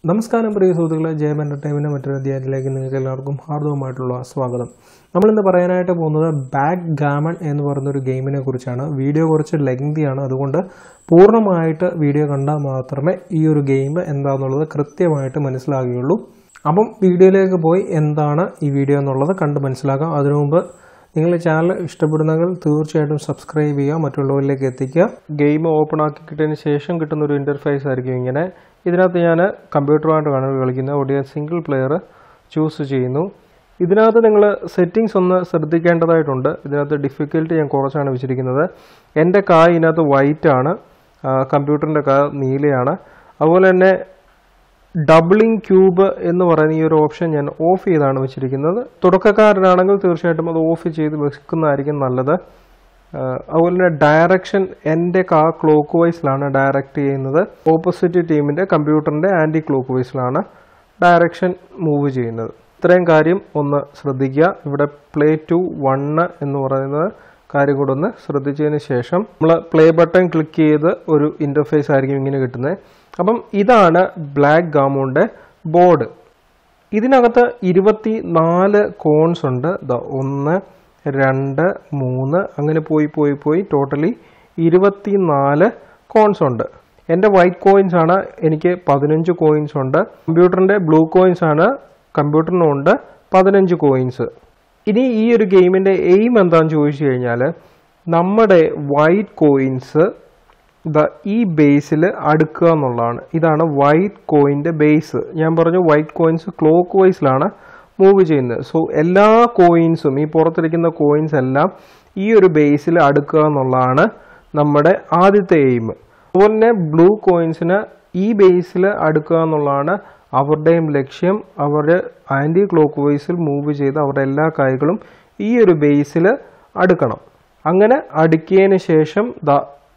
നമസ്കാരം പ്രിയ സുഹൃത്തുക്കളെ ജയം എൻ്റർടൈൻമെൻറ്റ് മറ്റൊരു അധ്യായത്തിലേക്ക് നിങ്ങൾക്ക് എല്ലാവർക്കും ഹാർദവമായിട്ടുള്ള സ്വാഗതം നമ്മളിന്ന് പറയാനായിട്ട് പോകുന്നത് ബാക്ക് ഗാമൺ എന്ന് പറയുന്ന ഒരു ഗെയിമിനെ കുറിച്ചാണ് വീഡിയോ കുറച്ച് ലെങ്തിയാണ് അതുകൊണ്ട് പൂർണ്ണമായിട്ട് വീഡിയോ കണ്ടാൽ മാത്രമേ ഈ ഒരു ഗെയിം എന്താണെന്നുള്ളത് കൃത്യമായിട്ട് മനസ്സിലാകുകയുള്ളൂ അപ്പം വീഡിയോയിലേക്ക് പോയി എന്താണ് ഈ വീഡിയോ എന്നുള്ളത് കണ്ട് മനസ്സിലാക്കാം അതിനു മുമ്പ് നിങ്ങൾ ചാനൽ ഇഷ്ടപ്പെടുന്നെങ്കിൽ തീർച്ചയായിട്ടും സബ്സ്ക്രൈബ് ചെയ്യുക മറ്റുള്ളവരിലേക്ക് എത്തിക്കുക ഗെയിം ഓപ്പൺ ആക്കി കിട്ടിയതിന് ശേഷം കിട്ടുന്ന ഒരു ഇൻ്റർഫേസ് ആയിരിക്കും ഇങ്ങനെ ഇതിനകത്ത് ഞാൻ കമ്പ്യൂട്ടറുമായിട്ടാണ് കളിക്കുന്നത് ഒടിയ സിംഗിൾ പ്ലെയർ ചൂസ് ചെയ്യുന്നു ഇതിനകത്ത് നിങ്ങൾ സെറ്റിങ്സ് ഒന്ന് ശ്രദ്ധിക്കേണ്ടതായിട്ടുണ്ട് ഇതിനകത്ത് ഡിഫിക്കൽട്ടി ഞാൻ കുറച്ചാണ് വെച്ചിരിക്കുന്നത് എൻ്റെ കായ് ഇതിനകത്ത് വൈറ്റ് ആണ് കമ്പ്യൂട്ടറിൻ്റെ കാ നീലയാണ് അതുപോലെ തന്നെ ഡബിളിംഗ് ക്യൂബ് എന്ന് പറയുന്ന ഈ ഒരു ഓപ്ഷൻ ഞാൻ ഓഫ് ചെയ്താണ് വെച്ചിരിക്കുന്നത് തുടക്കക്കാരനാണെങ്കിൽ തീർച്ചയായിട്ടും അത് ഓഫ് ചെയ്ത് വെക്കുന്നതായിരിക്കും നല്ലത് ആഹ് അതുപോലെ തന്നെ ഡയറക്ഷൻ എൻ്റെ കാ ക്ലോക്ക് വൈസിലാണ് ഡയറക്റ്റ് ചെയ്യുന്നത് ഓപ്പോസിറ്റ് ടീമിൻ്റെ കമ്പ്യൂട്ടറിൻ്റെ ആൻറ്റി ക്ലോക്ക് വൈസിലാണ് ഡയറക്ഷൻ മൂവ് ചെയ്യുന്നത് ഇത്രയും കാര്യം ഒന്ന് ശ്രദ്ധിക്കുക ഇവിടെ പ്ലേ ടു വണ്ണ് എന്ന് പറയുന്നത് കാര്യം കൂടെ ഒന്ന് ശ്രദ്ധിച്ചതിന് ശേഷം നമ്മൾ പ്ലേ ബട്ടൺ ക്ലിക്ക് ചെയ്ത് ഒരു ഇൻ്റർഫേസ് ആയിരിക്കും ഇങ്ങനെ കിട്ടുന്നത് അപ്പം ഇതാണ് ബ്ലാക്ക് ഗാമോൻ്റെ ബോർഡ് ഇതിനകത്ത് ഇരുപത്തി നാല് കോൺസ് ഉണ്ട് ദാ ഒന്ന് രണ്ട് മൂന്ന് അങ്ങനെ പോയി പോയി പോയി ടോട്ടലി ഇരുപത്തി നാല് കോൺസ് ഉണ്ട് എൻ്റെ വൈറ്റ് കോയിൻസ് ആണ് എനിക്ക് പതിനഞ്ച് കോയിൻസ് ഉണ്ട് കമ്പ്യൂട്ടറിൻ്റെ ബ്ലൂ കോയിൻസ് ആണ് കമ്പ്യൂട്ടറിനും ഉണ്ട് പതിനഞ്ച് കോയിൻസ് ഇനി ഈ ഒരു ഗെയിമിൻ്റെ എയിം എന്താണെന്ന് ചോദിച്ചു കഴിഞ്ഞാൽ നമ്മുടെ വൈറ്റ് കോയിൻസ് ദ ഈ ബേസിൽ അടുക്കുക എന്നുള്ളതാണ് ഇതാണ് വൈറ്റ് കോയിൻ്റെ ബേസ് ഞാൻ പറഞ്ഞു വൈറ്റ് കോയിൻസ് ക്ലോക്ക് വൈസിലാണ് മൂവ് ചെയ്യുന്നത് സോ എല്ലാ കോയിൻസും ഈ പുറത്തിരിക്കുന്ന കോയിൻസ് എല്ലാം ഈ ഒരു ബേസിൽ അടുക്കുക എന്നുള്ളതാണ് നമ്മുടെ ആദ്യത്തെ എയിം അതുപോലെ തന്നെ ബ്ലൂ കോയിൻസിന് ഈ ബേസിൽ അടുക്കുക എന്നുള്ളതാണ് അവരുടെയും ലക്ഷ്യം അവർ ആൻറ്റി ക്ലോക്ക് വൈസിൽ മൂവ് ചെയ്ത് അവരുടെ എല്ലാ കായ്കളും ഈ ഒരു ബേസിൽ അടുക്കണം അങ്ങനെ അടുക്കിയതിന് ശേഷം ദ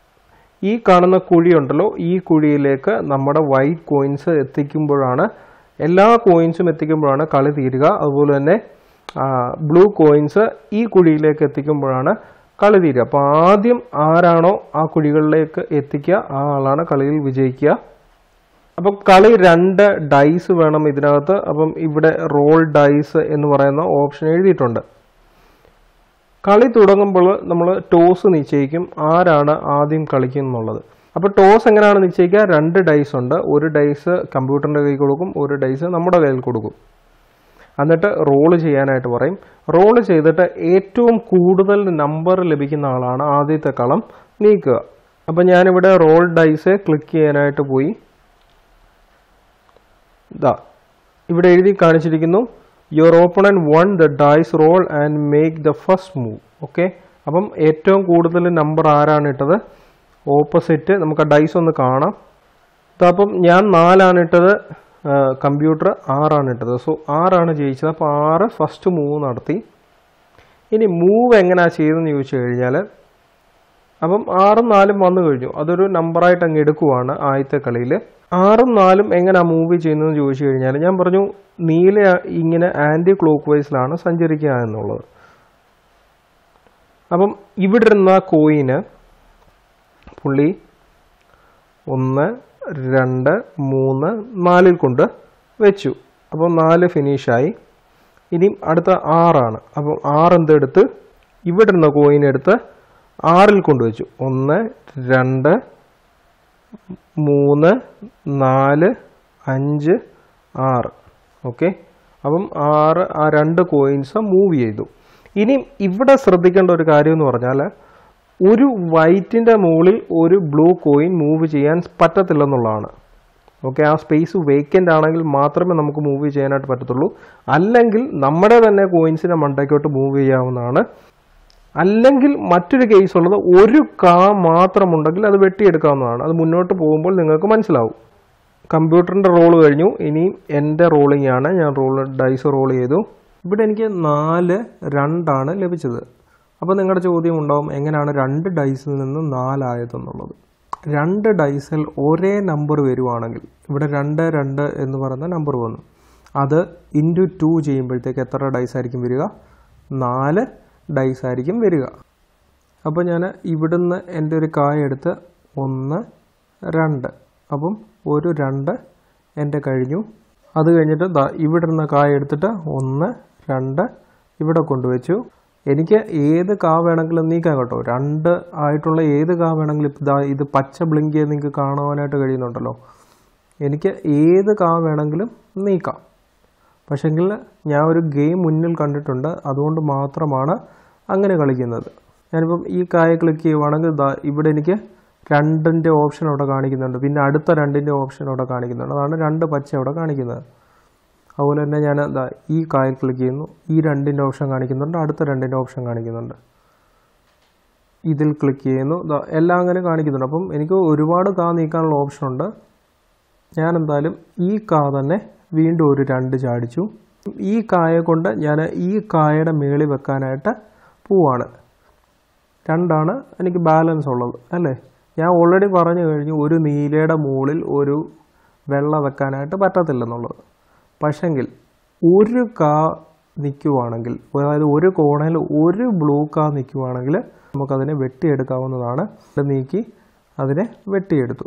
ഈ കാണുന്ന കുഴി ഉണ്ടല്ലോ ഈ കുഴിയിലേക്ക് നമ്മുടെ വൈറ്റ് കോയിൻസ് എത്തിക്കുമ്പോഴാണ് എല്ലാ കോയിൻസും എത്തിക്കുമ്പോഴാണ് കളി തീരുക അതുപോലെ തന്നെ ബ്ലൂ കോയിൻസ് ഈ കുഴിയിലേക്ക് എത്തിക്കുമ്പോഴാണ് കളി തീരുക അപ്പോൾ ആദ്യം ആരാണോ ആ കുഴികളിലേക്ക് എത്തിക്കുക ആ ആളാണ് കളിയിൽ വിജയിക്കുക അപ്പം കളി രണ്ട് ഡൈസ് വേണം ഇതിനകത്ത് അപ്പം ഇവിടെ റോൾ ഡൈസ് എന്ന് പറയുന്ന ഓപ്ഷൻ എഴുതിയിട്ടുണ്ട് കളി തുടങ്ങുമ്പോൾ നമ്മൾ ടോസ് നിശ്ചയിക്കും ആരാണ് ആദ്യം കളിക്കുന്നുള്ളത് അപ്പോൾ ടോസ് എങ്ങനെയാണ് നിശ്ചയിക്കുക രണ്ട് ഡൈസ് ഉണ്ട് ഒരു ഡൈസ് കമ്പ്യൂട്ടറിൻ്റെ കയ്യിൽ കൊടുക്കും ഒരു ഡൈസ് നമ്മുടെ കയ്യിൽ കൊടുക്കും എന്നിട്ട് റോള് ചെയ്യാനായിട്ട് പറയും റോള് ചെയ്തിട്ട് ഏറ്റവും കൂടുതൽ നമ്പർ ലഭിക്കുന്ന ആളാണ് ആദ്യത്തെ കളം നീക്കുക അപ്പം ഞാനിവിടെ റോൾ ഡൈസ് ക്ലിക്ക് ചെയ്യാനായിട്ട് പോയി ഇതാ ഇവിടെ എഴുതി കാണിച്ചിരിക്കുന്നു your opponent won the dice roll and make the first move okay അപ്പം ഏറ്റവും കൂടുതൽ നമ്പർ ആരാണ് ഇട്ടത് ഓപ്പോസിറ്റ് നമുക്ക് ആ ഡൈസ് ഒന്ന് കാണാം അപ്പം ഞാൻ നാലാണ് ഇട്ടത് കമ്പ്യൂട്ടർ ആറാണ് ഇട്ടത് സോ ആറാണ് ജയിച്ചത് അപ്പോൾ ആറ് ഫസ്റ്റ് മൂവ് നടത്തി ഇനി മൂവ് എങ്ങനെയാണ് ചെയ്തതെന്ന് ചോദിച്ചു കഴിഞ്ഞാൽ അപ്പം ആറും നാലും വന്നു കഴിഞ്ഞു അതൊരു നമ്പറായിട്ട് അങ്ങ് എടുക്കുവാണ് ആദ്യത്തെ കളിയിൽ ആറും നാലും എങ്ങനെയാണ് മൂവ് ചെയ്യുന്നതെന്ന് ചോദിച്ചു കഴിഞ്ഞാൽ ഞാൻ പറഞ്ഞു നീല ഇങ്ങനെ ആൻറ്റി ക്ലോക്ക് വൈസിലാണ് സഞ്ചരിക്കുക എന്നുള്ളത് അപ്പം ഇവിടെ ഇരുന്ന കോയിന് പുള്ളി ഒന്ന് രണ്ട് മൂന്ന് നാലിൽ കൊണ്ട് വെച്ചു അപ്പോൾ നാല് ഫിനിഷായി ഇനിയും അടുത്ത ആറാണ് അപ്പം ആറ് എന്തെടുത്ത് ഇവിടെ ഇരുന്ന കോയിൻ എടുത്ത് ആറിൽ കൊണ്ടുവച്ചു ഒന്ന് രണ്ട് മൂന്ന് നാല് അഞ്ച് ആറ് ഓക്കെ അപ്പം ആറ് ആ രണ്ട് കോയിൻസ് മൂവ് ചെയ്തു ഇനി ഇവിടെ ശ്രദ്ധിക്കേണ്ട ഒരു കാര്യം എന്ന് പറഞ്ഞാൽ ഒരു വൈറ്റിൻ്റെ മുകളിൽ ഒരു ബ്ലൂ കോയിൻ മൂവ് ചെയ്യാൻ പറ്റത്തില്ലെന്നുള്ളതാണ് ഓക്കെ ആ സ്പേസ് വേക്കൻ്റ് ആണെങ്കിൽ മാത്രമേ നമുക്ക് മൂവ് ചെയ്യാനായിട്ട് പറ്റത്തുള്ളൂ അല്ലെങ്കിൽ നമ്മുടെ തന്നെ കോയിൻസിനെ മണ്ടയ്ക്കോട്ട് മൂവ് ചെയ്യാവുന്നതാണ് അല്ലെങ്കിൽ മറ്റൊരു കേസ് ഉള്ളത് ഒരു കാ മാത്രമുണ്ടെങ്കിൽ അത് വെട്ടിയെടുക്കാവുന്നതാണ് അത് മുന്നോട്ട് പോകുമ്പോൾ നിങ്ങൾക്ക് മനസ്സിലാവും കമ്പ്യൂട്ടറിൻ്റെ റോൾ കഴിഞ്ഞു ഇനി എൻ്റെ റോളിംഗ് ആണ് ഞാൻ റോൾ ഡൈസ് റോൾ ചെയ്തു ഇവിടെ എനിക്ക് നാല് രണ്ടാണ് ലഭിച്ചത് അപ്പോൾ നിങ്ങളുടെ ചോദ്യം ഉണ്ടാവും എങ്ങനെയാണ് രണ്ട് ഡൈസിൽ നിന്ന് നാലായതെന്നുള്ളത് രണ്ട് ഡൈസിൽ ഒരേ നമ്പർ വരുവാണെങ്കിൽ ഇവിടെ രണ്ട് രണ്ട് എന്ന് പറയുന്ന നമ്പർ വന്നു അത് ഇൻറ്റു ടു ചെയ്യുമ്പോഴത്തേക്ക് എത്ര ഡൈസ് ആയിരിക്കും വരിക നാല് ഡൈസ് ആയിരിക്കും വരിക അപ്പോൾ ഞാൻ ഇവിടുന്ന് എൻ്റെ ഒരു കായ എടുത്ത് ഒന്ന് രണ്ട് അപ്പം ഒരു രണ്ട് എൻ്റെ കഴിഞ്ഞു അത് കഴിഞ്ഞിട്ട് ദാ ഇവിടെ ഇരുന്ന കായ എടുത്തിട്ട് ഒന്ന് രണ്ട് ഇവിടെ കൊണ്ടുവച്ചു എനിക്ക് ഏത് കാ വേണമെങ്കിലും നീക്കാം കേട്ടോ രണ്ട് ആയിട്ടുള്ള ഏത് കാ വേണമെങ്കിലും ഇപ്പം ദാ ഇത് പച്ച ബ്ലിങ്ക് ചെയ്ത് നിങ്ങൾക്ക് കാണുവാനായിട്ട് കഴിയുന്നുണ്ടല്ലോ എനിക്ക് ഏത് കാ വേണമെങ്കിലും നീക്കാം പക്ഷെങ്കിൽ ഞാൻ ഒരു ഗെയിം മുന്നിൽ കണ്ടിട്ടുണ്ട് അതുകൊണ്ട് മാത്രമാണ് അങ്ങനെ കളിക്കുന്നത് ഞാനിപ്പം ഈ കായ ക്ലിക്ക് ചെയ്യുവാണെങ്കിൽ ദാ ഇവിടെ എനിക്ക് രണ്ടിൻ്റെ ഓപ്ഷൻ അവിടെ കാണിക്കുന്നുണ്ട് പിന്നെ അടുത്ത രണ്ടിൻ്റെ ഓപ്ഷൻ അവിടെ കാണിക്കുന്നുണ്ട് അതാണ് രണ്ട് പച്ച അവിടെ കാണിക്കുന്നത് അതുപോലെ തന്നെ ഞാൻ ദാ ഈ കായൽ ക്ലിക്ക് ചെയ്യുന്നു ഈ രണ്ടിൻ്റെ ഓപ്ഷൻ കാണിക്കുന്നുണ്ട് അടുത്ത രണ്ടിൻ്റെ ഓപ്ഷൻ കാണിക്കുന്നുണ്ട് ഇതിൽ ക്ലിക്ക് ചെയ്യുന്നു ദാ എല്ലാം അങ്ങനെ കാണിക്കുന്നുണ്ട് അപ്പം എനിക്ക് ഒരുപാട് കാ നീക്കാനുള്ള ഓപ്ഷൻ ഉണ്ട് ഞാൻ എന്തായാലും ഈ കാ തന്നെ വീണ്ടും ഒരു രണ്ട് ചാടിച്ചു ഈ കായ കൊണ്ട് ഞാൻ ഈ കായയുടെ മേളിൽ വെക്കാനായിട്ട് പോവാണ് രണ്ടാണ് എനിക്ക് ബാലൻസ് ഉള്ളത് അല്ലേ ഞാൻ ഓൾറെഡി പറഞ്ഞു കഴിഞ്ഞു ഒരു നീലയുടെ മുകളിൽ ഒരു വെള്ള വെക്കാനായിട്ട് പറ്റത്തില്ലെന്നുള്ളത് പക്ഷെങ്കിൽ ഒരു കാ നിൽക്കുവാണെങ്കിൽ അതായത് ഒരു കോണയിൽ ഒരു ബ്ലൂ കാ നിൽക്കുവാണെങ്കിൽ നമുക്കതിനെ വെട്ടിയെടുക്കാവുന്നതാണ് ഇത് നീക്കി അതിനെ വെട്ടിയെടുത്തു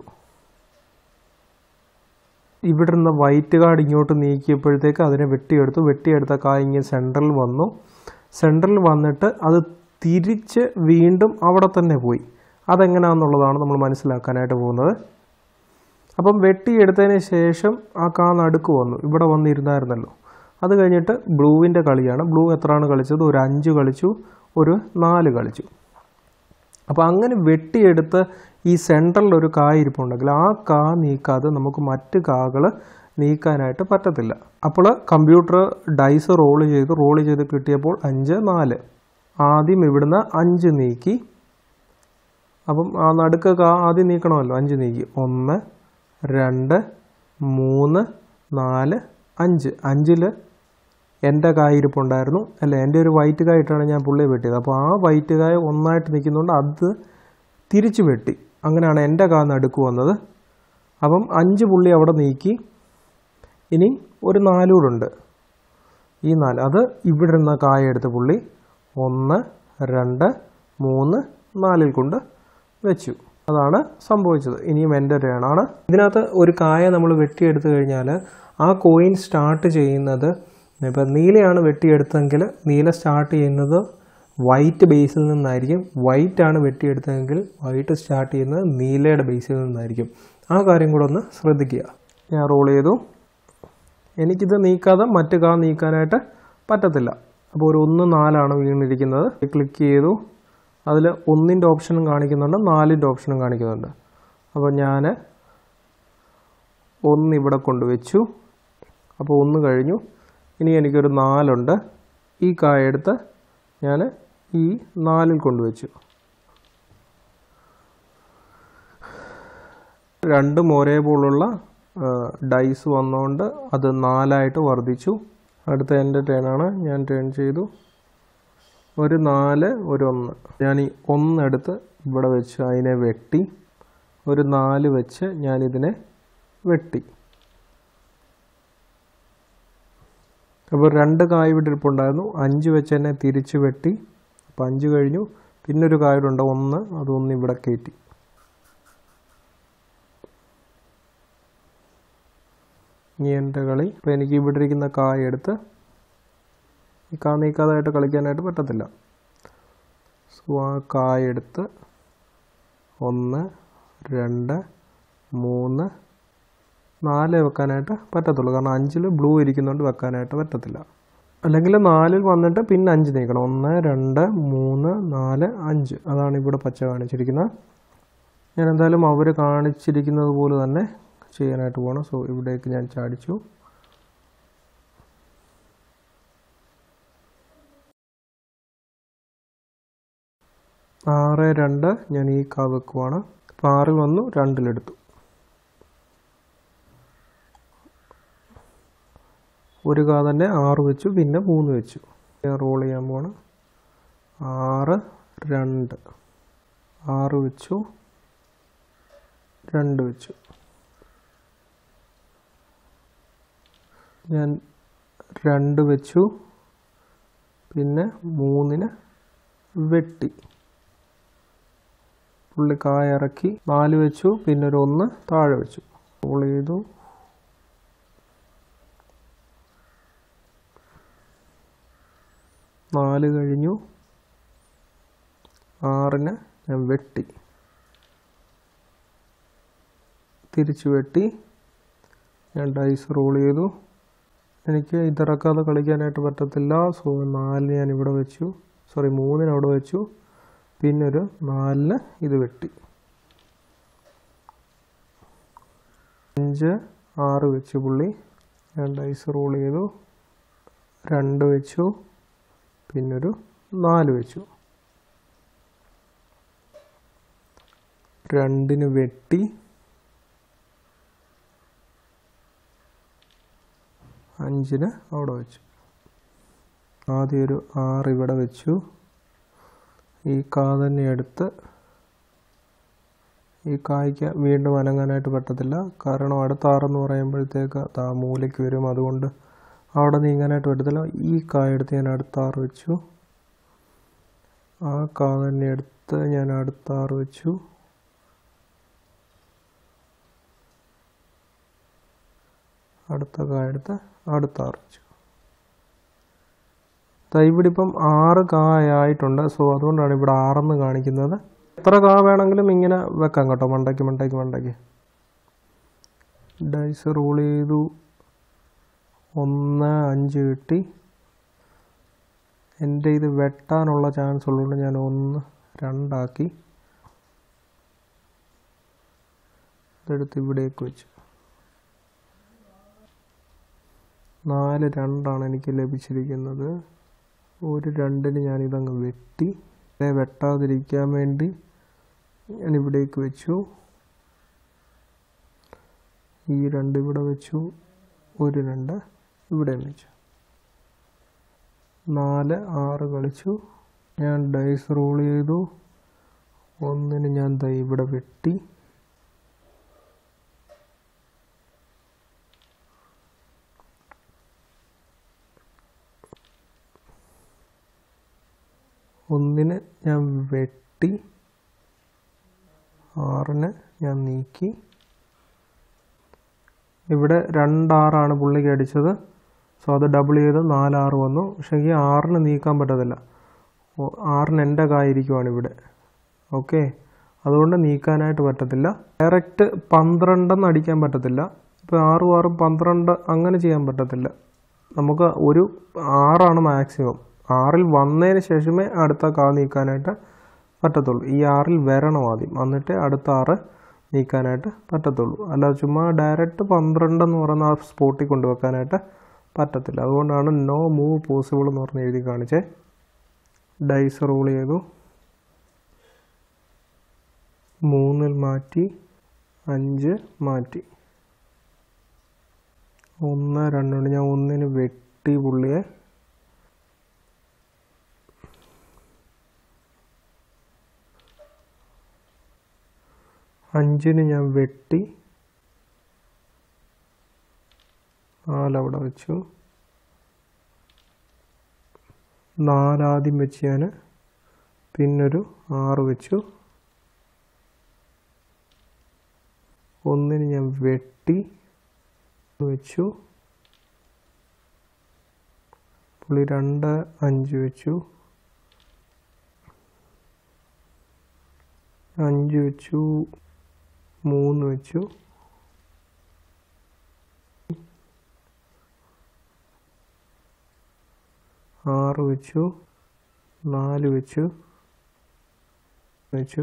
ഇവിടെ നിന്ന് വൈറ്റ് കാർഡ് ഇങ്ങോട്ട് നീക്കിയപ്പോഴത്തേക്ക് അതിനെ വെട്ടിയെടുത്തു വെട്ടിയെടുത്ത കായ് ഇങ്ങനെ സെൻട്രൽ വന്നു സെൻട്രൽ വന്നിട്ട് അത് തിരിച്ച് വീണ്ടും അവിടെ തന്നെ പോയി അതെങ്ങനെയാണെന്നുള്ളതാണ് നമ്മൾ മനസ്സിലാക്കാനായിട്ട് പോകുന്നത് അപ്പം വെട്ടിയെടുത്തതിന് ശേഷം ആ കാ നടുക്ക് വന്നു ഇവിടെ വന്നിരുന്നായിരുന്നല്ലോ അത് കഴിഞ്ഞിട്ട് ബ്ലൂവിൻ്റെ കളിയാണ് ബ്ലൂ എത്രയാണ് കളിച്ചത് ഒരു അഞ്ച് കളിച്ചു ഒരു നാല് കളിച്ചു അപ്പോൾ അങ്ങനെ വെട്ടിയെടുത്ത് ഈ സെൻട്രലിൽ ഒരു കാ ഇരിപ്പുണ്ടെങ്കിൽ ആ കാ നീക്കാതെ നമുക്ക് മറ്റ് കാകൾ നീക്കാനായിട്ട് പറ്റത്തില്ല അപ്പോൾ കമ്പ്യൂട്ടർ ഡൈസ് റോൾ ചെയ്ത് റോൾ ചെയ്ത് കിട്ടിയപ്പോൾ അഞ്ച് നാല് ആദ്യം ഇവിടുന്ന് അഞ്ച് നീക്കി അപ്പം ആ നടുക്ക് കാ ആദ്യം നീക്കണമല്ലോ അഞ്ച് നീക്കി ഒന്ന് രണ്ട് മൂന്ന് നാല് അഞ്ച് അഞ്ചിൽ എൻ്റെ കായ ഇരിപ്പുണ്ടായിരുന്നു അല്ല എൻ്റെ ഒരു വൈറ്റ് കായിട്ടാണ് ഞാൻ പുള്ളിയെ വെട്ടിയത് അപ്പോൾ ആ വൈറ്റ് കായ ഒന്നായിട്ട് നിൽക്കുന്നതുകൊണ്ട് അത് തിരിച്ചു വെട്ടി അങ്ങനെയാണ് എൻ്റെ കാ നടുക്ക് വന്നത് അപ്പം അഞ്ച് പുള്ളി അവിടെ നീക്കി ഇനി ഒരു നാലൂടുണ്ട് ഈ നാല് അത് ഇവിടെ ഇരുന്ന കായ എടുത്ത പുള്ളി ഒന്ന് രണ്ട് മൂന്ന് നാലിൽ കൊണ്ട് വെച്ചു അതാണ് സംഭവിച്ചത് ഇനിയും എൻ്റെ ടേണാണ് ഇതിനകത്ത് ഒരു കായ നമ്മൾ വെട്ടിയെടുത്തു കഴിഞ്ഞാൽ ആ കോയിൻ സ്റ്റാർട്ട് ചെയ്യുന്നത് ഇപ്പം നീലയാണ് വെട്ടിയെടുത്തതെങ്കിൽ നീല സ്റ്റാർട്ട് ചെയ്യുന്നത് വൈറ്റ് ബേസിൽ നിന്നായിരിക്കും വൈറ്റ് ആണ് വെട്ടിയെടുത്തതെങ്കിൽ വൈറ്റ് സ്റ്റാർട്ട് ചെയ്യുന്നത് നീലയുടെ ബേസിൽ നിന്നായിരിക്കും ആ കാര്യം കൂടെ ഒന്ന് ശ്രദ്ധിക്കുക ഞാൻ റോൾ ചെയ്തു എനിക്കിത് നീക്കാതെ മറ്റു കാ നീക്കാനായിട്ട് പറ്റത്തില്ല അപ്പോൾ ഒരു ഒന്ന് നാലാണ് വീണിരിക്കുന്നത് ക്ലിക്ക് ചെയ്തു അതിൽ ഒന്നിൻ്റെ ഓപ്ഷനും കാണിക്കുന്നുണ്ട് നാലിൻ്റെ ഓപ്ഷനും കാണിക്കുന്നുണ്ട് അപ്പോൾ ഞാൻ ഒന്ന് ഇവിടെ കൊണ്ടുവച്ചു അപ്പോൾ ഒന്ന് കഴിഞ്ഞു ഇനി എനിക്കൊരു നാലുണ്ട് ഈ കായ എടുത്ത് ഞാൻ ഈ നാലിൽ കൊണ്ടുവച്ചു രണ്ടും ഒരേപോലുള്ള ഡൈസ് വന്നുകൊണ്ട് അത് നാലായിട്ട് വർദ്ധിച്ചു അടുത്ത എൻ്റെ ടേണാണ് ഞാൻ ടേൺ ചെയ്തു ഒരു നാല് ഒരു ഒന്ന് ഞാൻ ഈ ഒന്നെടുത്ത് ഇവിടെ വെച്ച് അതിനെ വെട്ടി ഒരു നാല് വെച്ച് ഞാനിതിനെ വെട്ടി അപ്പോൾ രണ്ട് കായ് വിട്ടിരിപ്പുണ്ടായിരുന്നു അഞ്ച് വെച്ച് തന്നെ തിരിച്ച് വെട്ടി അപ്പം അഞ്ച് കഴിഞ്ഞു പിന്നെ ഒരു കായുണ്ട് ഒന്ന് അതൊന്ന് ഇവിടെ കയറ്റി ഇനി എൻ്റെ കളി ഇപ്പോൾ എനിക്ക് ഇവിടെ ഇരിക്കുന്ന കായ എടുത്ത് ഈ കാ നീക്കാതായിട്ട് കളിക്കാനായിട്ട് പറ്റത്തില്ല സോ ആ കായ എടുത്ത് ഒന്ന് രണ്ട് മൂന്ന് നാല് വെക്കാനായിട്ട് പറ്റത്തുള്ളൂ കാരണം അഞ്ചിൽ ബ്ലൂ ഇരിക്കുന്നതുകൊണ്ട് വെക്കാനായിട്ട് പറ്റത്തില്ല അല്ലെങ്കിൽ നാലിൽ വന്നിട്ട് പിന്നെ അഞ്ച് നീക്കണം ഒന്ന് രണ്ട് മൂന്ന് നാല് അഞ്ച് അതാണ് ഇവിടെ പച്ച കാണിച്ചിരിക്കുന്നത് ഞാൻ എന്തായാലും അവർ കാണിച്ചിരിക്കുന്നത് പോലെ തന്നെ ചെയ്യാനായിട്ട് പോകണം സോ ഇവിടേക്ക് ഞാൻ ചാടിച്ചു ആറ് രണ്ട് ഞാൻ ഈ കാ വെക്കുവാണ് അപ്പോൾ ആറിൽ വന്നു രണ്ടിലെടുത്തു ഒരു കാ തന്നെ ആറ് വെച്ചു പിന്നെ മൂന്ന് വെച്ചു റോൾ ചെയ്യാൻ പോവാണ് ആറ് രണ്ട് ആറ് വെച്ചു രണ്ട് വെച്ചു ഞാൻ രണ്ട് വെച്ചു പിന്നെ മൂന്നിന് വെട്ടി പുള്ളി കായ ഇറക്കി നാല് വെച്ചു പിന്നെ ഒരു ഒന്ന് താഴെ വെച്ചു റോൾ ചെയ്തു നാല് കഴിഞ്ഞു ആറിന് ഞാൻ വെട്ടി തിരിച്ചു വെട്ടി ഞാൻ ഡൈസ് റോൾ ചെയ്തു എനിക്ക് ഇതിറക്കാതെ കളിക്കാനായിട്ട് പറ്റത്തില്ല സോ നാലിന് ഞാൻ ഇവിടെ വെച്ചു സോറി മൂന്നിന് അവിടെ വെച്ചു പിന്നെ ഒരു നാലിന് ഇത് വെട്ടി അഞ്ച് ആറ് വെച്ചു പുള്ളി ഞാൻ ഡൈസ് റോൾ ചെയ്തു രണ്ട് വെച്ചു പിന്നൊരു നാല് വെച്ചു രണ്ടിന് വെട്ടി അഞ്ചിന് അവിടെ വെച്ചു ആദ്യം ഒരു ആറ് ഇവിടെ വെച്ചു ഈ കാ തന്നെ എടുത്ത് ഈ കായ്ക്ക് വീണ്ടും അനങ്ങാനായിട്ട് പറ്റത്തില്ല കാരണം അടുത്ത ആറെന്ന് പറയുമ്പോഴത്തേക്ക് താ മൂലയ്ക്ക് വരും അതുകൊണ്ട് അവിടെ നീങ്ങാനായിട്ട് പറ്റത്തില്ല ഈ കായ എടുത്ത് ഞാൻ അടുത്ത ആറ് വെച്ചു ആ കാ തന്നെ എടുത്ത് ഞാൻ അടുത്ത ആറ് വെച്ചു അടുത്ത കായ എടുത്ത് അടുത്ത ആറ് വെച്ചു ദാ ഇവിടെ ഇപ്പം ആറ് കായായിട്ടുണ്ട് സോ അതുകൊണ്ടാണ് ഇവിടെ ആറെന്ന് കാണിക്കുന്നത് എത്ര കാ വേണമെങ്കിലും ഇങ്ങനെ വെക്കാം കേട്ടോ മണ്ടയ്ക്ക് മണ്ടയ്ക്ക് മണ്ടയ്ക്ക് ഡൈസ് റോൾ ചെയ്തു ഒന്ന് അഞ്ച് കിട്ടി എൻ്റെ ഇത് വെട്ടാനുള്ള ചാൻസ് ഉള്ളതുകൊണ്ട് ഞാൻ ഒന്ന് രണ്ടാക്കി ഇതെടുത്ത് ഇവിടേക്ക് വെച്ചു നാല് രണ്ടാണ് എനിക്ക് ലഭിച്ചിരിക്കുന്നത് ഒരു രണ്ടിന് ഞാനിതങ്ങ് വെട്ടി ഇതിനെ വെട്ടാതിരിക്കാൻ വേണ്ടി ഞാൻ ഇവിടേക്ക് വെച്ചു ഈ രണ്ട് ഇവിടെ വെച്ചു ഒരു രണ്ട് ഇവിടെയും വെച്ചു നാല് ആറ് കളിച്ചു ഞാൻ ഡൈസ് റോൾ ചെയ്തു ഒന്നിന് ഞാൻ ദൈ ഇവിടെ വെട്ടി ഒന്നിന് ഞാൻ വെട്ടി ആറിന് ഞാൻ നീക്കി ഇവിടെ രണ്ടാറാണ് പുള്ളിക്ക് അടിച്ചത് സോ അത് ഡബിൾ ചെയ്ത് നാലാറ് വന്നു പക്ഷേ ഈ ആറിന് നീക്കാൻ പറ്റത്തില്ല ഓ, ആറിന് എൻ്റെ കായിരിക്കുവാണ് ഇവിടെ ഓക്കെ അതുകൊണ്ട് നീക്കാനായിട്ട് പറ്റത്തില്ല ഡയറക്റ്റ് പന്ത്രണ്ടെന്ന് അടിക്കാൻ പറ്റത്തില്ല ഇപ്പോൾ ആറും ആറും പന്ത്രണ്ട് അങ്ങനെ ചെയ്യാൻ പറ്റത്തില്ല നമുക്ക് ഒരു ആറാണ് മാക്സിമം ആറിൽ വന്നതിന് ശേഷമേ അടുത്ത കാ നീക്കാനായിട്ട് പറ്റത്തുള്ളൂ ഈ ആറിൽ വരണം ആദ്യം എന്നിട്ട് അടുത്ത ആറ് നീക്കാനായിട്ട് പറ്റത്തുള്ളൂ അല്ലാതെ ചുമ്മാ ഡയറക്റ്റ് പന്ത്രണ്ട് എന്ന് പറയുന്ന ആ സ്പോട്ടിൽ കൊണ്ടുവെക്കാനായിട്ട് പറ്റത്തില്ല അതുകൊണ്ടാണ് നോ മൂവ് പോസിബിൾ എന്ന് പറഞ്ഞ് എഴുതി കാണിച്ചേ ഡൈസ് റോൾ ചെയ്തു മൂന്നിൽ മാറ്റി അഞ്ച് മാറ്റി ഒന്ന് രണ്ടുണ്ട് ഞാൻ ഒന്നിന് വെട്ടി പുള്ളിയെ അഞ്ചിന് ഞാൻ വെട്ടി നാലവിടെ വെച്ചു നാലാദ്യം വെച്ച് ഞാൻ പിന്നൊരു ആറ് വെച്ചു ഒന്നിന് ഞാൻ വെട്ടി വെച്ചു പുള്ളി രണ്ട് അഞ്ച് വെച്ചു അഞ്ച് വെച്ചു മൂന്ന് വെച്ചു ആറ് വെച്ചു നാല് വെച്ചു വെച്ചു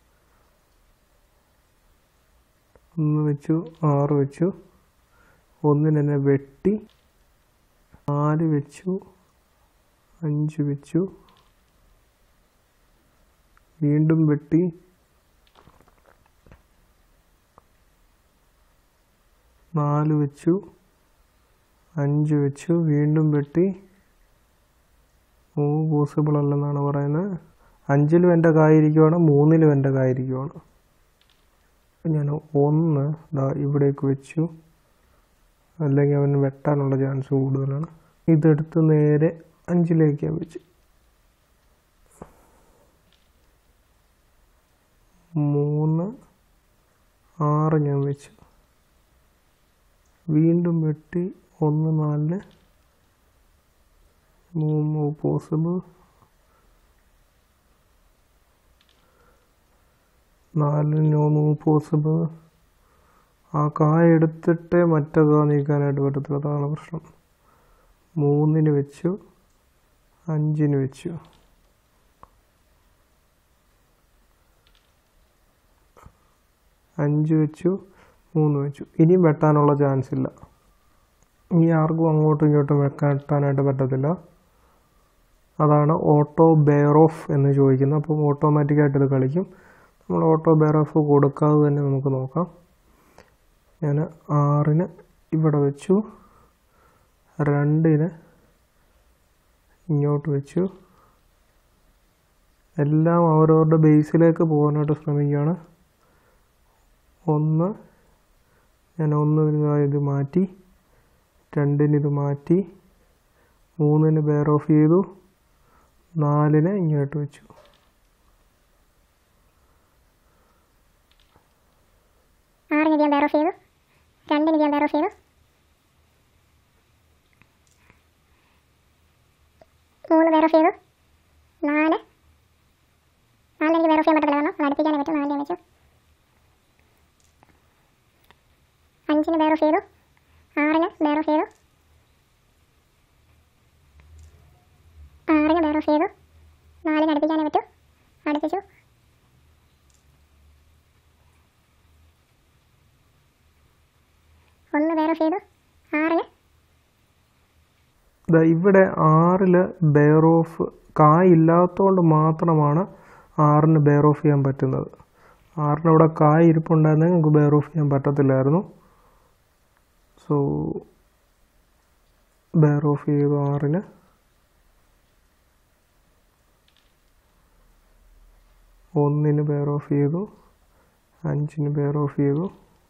ഒന്ന് വെച്ചു ആറ് വെച്ചു ഒന്നിന് എന്നെ വെട്ടി നാല് വെച്ചു അഞ്ച് വെച്ചു വീണ്ടും വെട്ടി നാല് വെച്ചു അഞ്ച് വെച്ചു വീണ്ടും വെട്ടി മൂവ് പോസിബിൾ അല്ലെന്നാണ് പറയുന്നത് അഞ്ചിലും എൻ്റെ കായിരിക്കുവാണ് മൂന്നിലും എൻ്റെ കായിരിക്കുവാണ് അപ്പം ഞാൻ ഒന്ന് ദാ ഇവിടേക്ക് വെച്ചു അല്ലെങ്കിൽ അവന് വെട്ടാനുള്ള ചാൻസ് കൂടുതലാണ് ഇതെടുത്ത് നേരെ അഞ്ചിലേക്ക് ഞാൻ വെച്ചു മൂന്ന് ആറ് ഞാൻ വെച്ചു വീണ്ടും വെട്ടി ഒന്ന് നാലിന് മൂന്ന് പോസിബിൾ നാല് നോ മൂവ് പോസിബിൾ ആ കായ എടുത്തിട്ടേ മറ്റേ കാ നീക്കാനായിട്ട് പറ്റത്തില്ല അതാണ് പ്രശ്നം മൂന്നിന് വെച്ചു അഞ്ചിന് വെച്ചു അഞ്ച് വെച്ചു മൂന്ന് വെച്ചു ഇനിയും വെട്ടാനുള്ള ചാൻസ് ഇല്ല ഇനി ആർക്കും അങ്ങോട്ടും ഇങ്ങോട്ടും വെക്കാനായിട്ട് പറ്റത്തില്ല അതാണ് ഓട്ടോ ബെയർ ഓഫ് എന്ന് ചോദിക്കുന്നത് അപ്പം ഓട്ടോമാറ്റിക്കായിട്ട് ഇത് കളിക്കും നമ്മൾ ഓട്ടോ ബെയർ ഓഫ് കൊടുക്കാതെ തന്നെ നമുക്ക് നോക്കാം ഞാൻ ആറിന് ഇവിടെ വെച്ചു രണ്ടിന് ഇങ്ങോട്ട് വെച്ചു എല്ലാം അവരവരുടെ ബേസിലേക്ക് പോകാനായിട്ട് ശ്രമിക്കുകയാണ് ഒന്ന് ഞാൻ ഒന്ന് ഇത് മാറ്റി രണ്ടിന് ഇത് മാറ്റി മൂന്നിന് ബെയർ ഓഫ് ചെയ്തു നാലിന് ഇങ്ങോട്ട് വെച്ചു ആറിന് ഞാൻ ബെയർ ഓഫ് ചെയ്തു രണ്ടിന് ഞാൻ ബെയർ ഓഫ് ചെയ്തു മൂന്ന് ബെയർ ഓഫ് ചെയ്തു നാല് നാലിന് എനിക്ക് ബെയർ ഓഫ് ചെയ്യാൻ പറ്റത്തില്ല കാരണം അത് അടുപ്പിക്കാനേ പറ്റും നാലിന് വെച്ചു അഞ്ചിന് ബെയർ ഓഫ് ചെയ്തു ആറിന് ബെയർ ഓഫ് ചെയ്തു ആറിന് ബെയർ ഓഫ് ചെയ്തു നാലിന് അടുപ്പിക്കാനേ പറ്റൂ അടുപ്പിച്ചു ഒന്ന് ബെയർ ഓഫ് ചെയ്തു ആറിന് ദാ ഇവിടെ ആറിൽ ബെയർ ഓഫ് കായ് ഇല്ലാത്തതുകൊണ്ട് മാത്രമാണ് ആറിന് ബെയർ ഓഫ് ചെയ്യാൻ പറ്റുന്നത് ആറിന് ഇവിടെ കായ് ഇരിപ്പുണ്ടായിരുന്നെങ്കിൽ നമുക്ക് ബെയർ ഓഫ് ചെയ്യാൻ പറ്റത്തില്ലായിരുന്നു സോ ബെയർ ഓഫ് ചെയ്തു ആറിന് ഒന്നിന് ബെയർ ഓഫ് ചെയ്തു അഞ്ചിന് ബെയർ ഓഫ് ചെയ്തു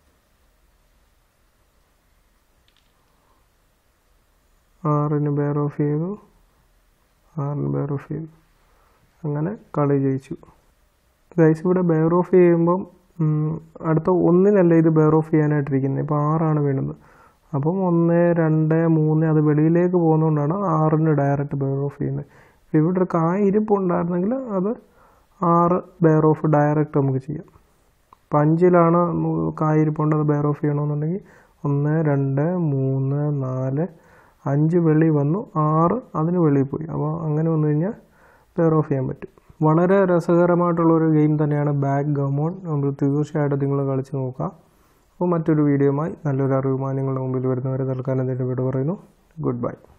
ആറിന് ബെയർ ഓഫ് ചെയ്തു ആറിന് ബെയർ ഓഫ് ചെയ്തു അങ്ങനെ കളി ജയിച്ചു ഗൈസ് ഇവിടെ ബെയർ ഓഫ് ചെയ്യുമ്പം ഉം, അടുത്ത ഒന്നിനല്ല ഇത് ബെയർ ഓഫ് ചെയ്യാനായിട്ടിരിക്കുന്നത് ഇപ്പോൾ ആറാണ് വീണത് അപ്പം ഒന്ന് രണ്ട് മൂന്ന് അത് വെളിയിലേക്ക് പോകുന്നതുകൊണ്ടാണ് ആറിന് ഡയറക്റ്റ് ബെയർ ഓഫ് ചെയ്യുന്നത് ഇപ്പോൾ ഇവിടെ ഒരു കായ ഇരിപ്പുണ്ടായിരുന്നെങ്കിൽ അത് ആറ് ബെയർ ഓഫ് ഡയറക്റ്റ് നമുക്ക് ചെയ്യാം ഇപ്പം അഞ്ചിലാണ് നൂ- കായ ഇരിപ്പുണ്ട് അത് ബെയർ ഓഫ് ചെയ്യണമെന്നുണ്ടെങ്കിൽ ഒന്ന് രണ്ട് മൂന്ന് നാല് അഞ്ച് വെളി വന്നു ആറ് അതിന് വെളിയിൽ പോയി അപ്പോൾ അങ്ങനെ വന്നു കഴിഞ്ഞാൽ ബെയർ ഓഫ് ചെയ്യാൻ പറ്റും വളരെ രസകരമായിട്ടുള്ള ഒരു ഗെയിം തന്നെയാണ് ബാക്ക് ഗമോൺ നമ്മൾ തീർച്ചയായിട്ടും നിങ്ങൾ കളിച്ച് നോക്കാം അപ്പോൾ മറ്റൊരു വീഡിയോയുമായി നല്ലൊരു അറിവുമായി നിങ്ങളുടെ മുമ്പിൽ വരുന്നവരെ തൽക്കാലം ഇതിൻ്റെ വിട പറയുന്നു ഗുഡ് ബൈ